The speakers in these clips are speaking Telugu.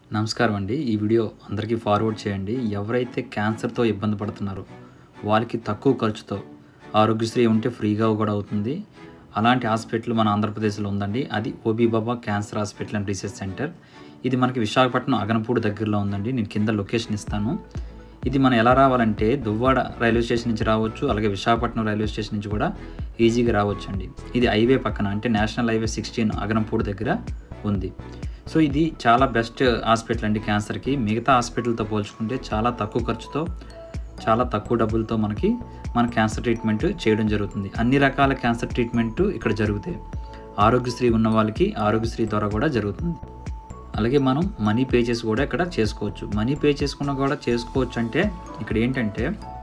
నమస్కారం అండి ఈ వీడియో అందరికీ ఫార్వర్డ్ చేయండి ఎవరైతే క్యాన్సర్తో ఇబ్బంది పడుతున్నారో వాళ్ళకి తక్కువ ఖర్చుతో ఆరోగ్యశ్రీ ఉంటే ఫ్రీగా కూడా అవుతుంది అలాంటి హాస్పిటల్ మన ఆంధ్రప్రదేశ్లో ఉందండి అది Homi Bhabha cancer hospital and research centre ఇది మనకి విశాఖపట్నం అగనపూడి దగ్గరలో ఉందండి నేను కింద లొకేషన్ ఇస్తాను ఇది మనం ఎలా రావాలంటే దువ్వాడ రైల్వే స్టేషన్ నుంచి రావచ్చు అలాగే విశాఖపట్నం రైల్వే స్టేషన్ నుంచి కూడా ఈజీగా రావచ్చు అండి ఇది హైవే పక్కన అంటే నేషనల్ హైవే సిక్స్టీన్ అగనంపూడి దగ్గర ఉంది సో ఇది చాలా బెస్ట్ హాస్పిటల్ అండి క్యాన్సర్కి మిగతా హాస్పిటల్తో పోల్చుకుంటే చాలా తక్కువ ఖర్చుతో చాలా తక్కువ డబ్బులతో మనకి మన క్యాన్సర్ ట్రీట్మెంట్ చేయడం జరుగుతుంది అన్ని రకాల క్యాన్సర్ ట్రీట్మెంట్ ఇక్కడ జరుగుతాయి ఆరోగ్యశ్రీ ఉన్న వాళ్ళకి ఆరోగ్యశ్రీ ద్వారా కూడా జరుగుతుంది అలాగే మనం మనీ పే చేసి కూడా ఇక్కడ చేసుకోవచ్చు మనీ పే చేసుకున్నా కూడా చేసుకోవచ్చు అంటే ఇక్కడ ఏంటంటే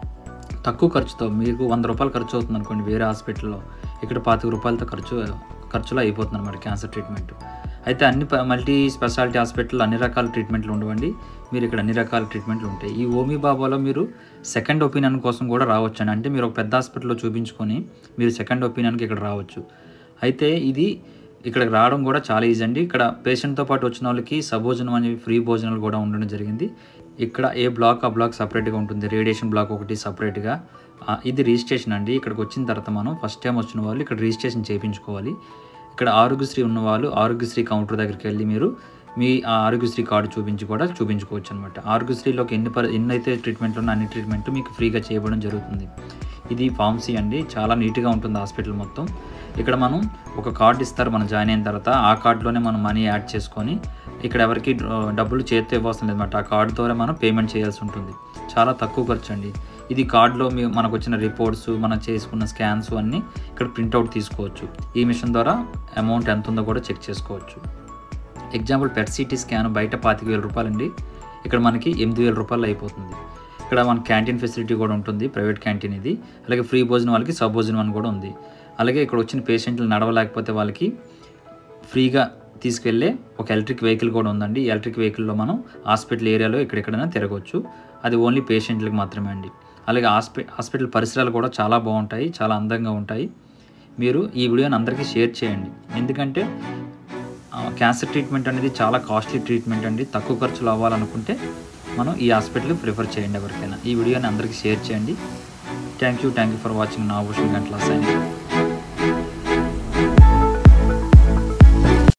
తక్కువ ఖర్చుతో మీకు వంద రూపాయలు ఖర్చు అవుతుంది అనుకోండి వేరే హాస్పిటల్లో ఇక్కడ పాతిక రూపాయలతో ఖర్చు ఖర్చులో అయిపోతుంది అనమాట క్యాన్సర్ ట్రీట్మెంట్ అయితే అన్ని ప- మల్టీ స్పెషాలిటీ హాస్పిటల్ అన్ని రకాల ట్రీట్మెంట్లు ఉండవండి మీరు ఇక్కడ అన్ని రకాల ట్రీట్మెంట్లు ఉంటాయి ఈ ఓమీ బాబాలో మీరు సెకండ్ ఒపీనియన్ కోసం కూడా రావచ్చు అండి అంటే మీరు ఒక పెద్ద హాస్పిటల్లో చూపించుకొని మీరు సెకండ్ ఒపీనియన్కి ఇక్కడ రావచ్చు అయితే ఇది ఇక్కడికి రావడం కూడా చాలా ఈజీ అండి ఇక్కడ పేషెంట్తో పాటు వచ్చిన వాళ్ళకి సభోజనం అనేవి ఫ్రీ భోజనాలు కూడా ఉండడం జరిగింది ఇక్కడ ఏ బ్లాక్ ఆ బ్లాక్ సపరేట్గా ఉంటుంది రేడియేషన్ బ్లాక్ ఒకటి సపరేట్గా ఆ, ఇది రిజిస్ట్రేషన్ అండి ఇక్కడికి వచ్చిన తర్వాత మనం ఫస్ట్ టైం వచ్చిన వాళ్ళు ఇక్కడ రిజిస్ట్రేషన్ చేయించుకోవాలి ఇక్కడ ఆరోగ్యశ్రీ ఉన్న వాళ్ళు ఆరోగ్యశ్రీ కౌంటర్ దగ్గరికి వెళ్ళి మీరు మీ ఆ ఆరోగ్యశ్రీ కార్డు చూపించి కూడా చూపించుకోవచ్చు అనమాట ఆరోగ్యశ్రీలోకి ఎన్ని పరి ఎన్ని అయితే ట్రీట్మెంట్లు ఉన్నా అన్ని ట్రీట్మెంట్ మీకు ఫ్రీగా చేయబడడం జరుగుతుంది ఇది ఫార్మసీ అండి చాలా నీట్గా ఉంటుంది హాస్పిటల్ మొత్తం ఇక్కడ మనం ఒక కార్డు ఇస్తారు మనం జాయిన్ అయిన తర్వాత ఆ కార్డులోనే మనం మనీ యాడ్ చేసుకొని ఇక్కడ ఎవరికి డ- డబ్బులు చేతితో ఇవ్వాల్సిన లేదన్నమాట ఆ కార్డు ద్వారా మనం పేమెంట్ చేయాల్సి ఉంటుంది చాలా తక్కువ ఖర్చు అండి ఇది కార్డులో మీ మనకు వచ్చిన రిపోర్ట్స్ మనం చేసుకున్న స్కాన్స్ అన్నీ ఇక్కడ ప్రింట్అవుట్ తీసుకోవచ్చు ఈ మిషన్ ద్వారా అమౌంట్ ఎంత ఉందో కూడా చెక్ చేసుకోవచ్చు ఎగ్జాంపుల్ పెట్ సిటీ స్కాన్ బయట పాతిక వేల రూపాయలండి ఇక్కడ మనకి ఎనిమిది వేల రూపాయలు అయిపోతుంది ఇక్కడ మన క్యాంటీన్ ఫెసిలిటీ కూడా ఉంటుంది ప్రైవేట్ క్యాంటీన్ ఇది అలాగే ఫ్రీ భోజనం వాళ్ళకి సబ్ భోజనం అని కూడా ఉంది అలాగే ఇక్కడ వచ్చిన పేషెంట్లు నడవలేకపోతే వాళ్ళకి ఫ్రీగా తీసుకెళ్ళే ఒక ఎలక్ట్రిక్ వెహికల్ కూడా ఉందండి ఈ ఎలక్ట్రిక్ వెహికల్లో మనం హాస్పిటల్ ఏరియాలో ఎక్కడెక్కడైనా తిరగవచ్చు అది ఓన్లీ పేషెంట్లకు మాత్రమే అండి అలాగే హాస్పి హాస్పిటల్ పరిసరాలు కూడా చాలా బాగుంటాయి చాలా అందంగా ఉంటాయి మీరు ఈ వీడియోని అందరికీ షేర్ చేయండి ఎందుకంటే ఆ, క్యాన్సర్ ట్రీట్మెంట్ అనేది చాలా కాస్ట్లీ ట్రీట్మెంట్ అండి తక్కువ ఖర్చులో అవ్వాలనుకుంటే మనం ఈ హాస్పిటల్ ప్రిఫర్ చేయండి ఎవరికైనా ఈ వీడియోని అందరికీ షేర్ చేయండి thank you thank you for watching నా భూషణ్ గంటల సైన్